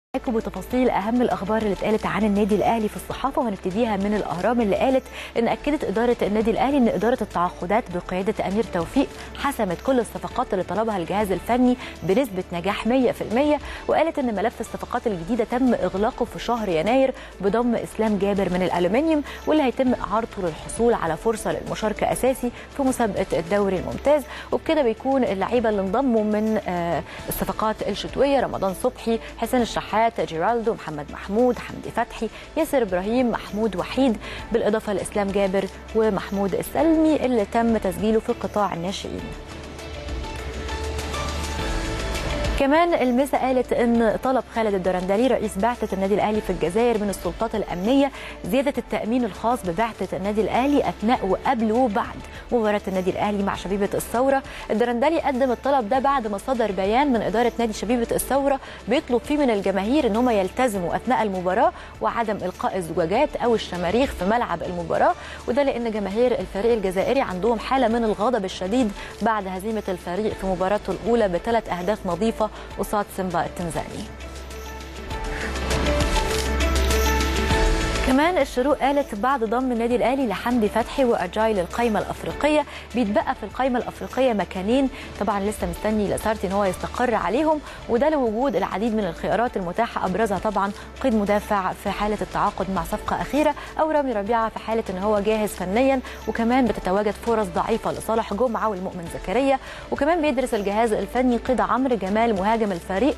معاكم بتفاصيل اهم الاخبار اللي اتقالت عن النادي الاهلي في الصحافه وهنبتديها من الاهرام اللي قالت ان اكدت اداره النادي الاهلي ان اداره التعاقدات بقياده امير توفيق حسمت كل الصفقات اللي طلبها الجهاز الفني بنسبه نجاح 100% وقالت ان ملف الصفقات الجديده تم اغلاقه في شهر يناير بضم اسلام جابر من الالومنيوم واللي هيتم اعارته للحصول على فرصه للمشاركه اساسي في مسابقه الدوري الممتاز وبكده بيكون اللعيبه اللي انضموا من آه، الصفقات الشتويه رمضان صبحي حسين الشحات جيرالدو محمد محمود حمدي فتحي ياسر ابراهيم محمود وحيد بالاضافه لاسلام جابر ومحمود السلمي اللي تم تسجيله في قطاع الناشئين كمان المسا قالت ان طلب خالد الدرندلي رئيس بعثه النادي الاهلي في الجزائر من السلطات الامنيه زياده التامين الخاص ببعثه النادي الاهلي اثناء وقبل وبعد مباراه النادي الاهلي مع شبيبه الثوره الدرندلي قدم الطلب ده بعد ما صدر بيان من اداره نادي شبيبه الثوره بيطلب فيه من الجماهير ان هم يلتزموا اثناء المباراه وعدم القاء الزجاجات او الشماريخ في ملعب المباراه وده لان جماهير الفريق الجزائري عندهم حاله من الغضب الشديد بعد هزيمه الفريق في مباراته الاولى بثلاث اهداف نظيفه قصاد سيمبا التنزاني كمان الشروق قالت بعد ضم النادي الاهلي لحمدي فتحي واجاي للقائمه الافريقيه بيتبقى في القائمه الافريقيه مكانين طبعا لسه مستني لاسارتي ان هو يستقر عليهم وده لوجود العديد من الخيارات المتاحه ابرزها طبعا قيد مدافع في حاله التعاقد مع صفقه اخيره او رامي ربيعه في حاله ان هو جاهز فنيا وكمان بتتواجد فرص ضعيفه لصالح جمعه والمؤمن زكريا وكمان بيدرس الجهاز الفني قيد عمرو جمال مهاجم الفريق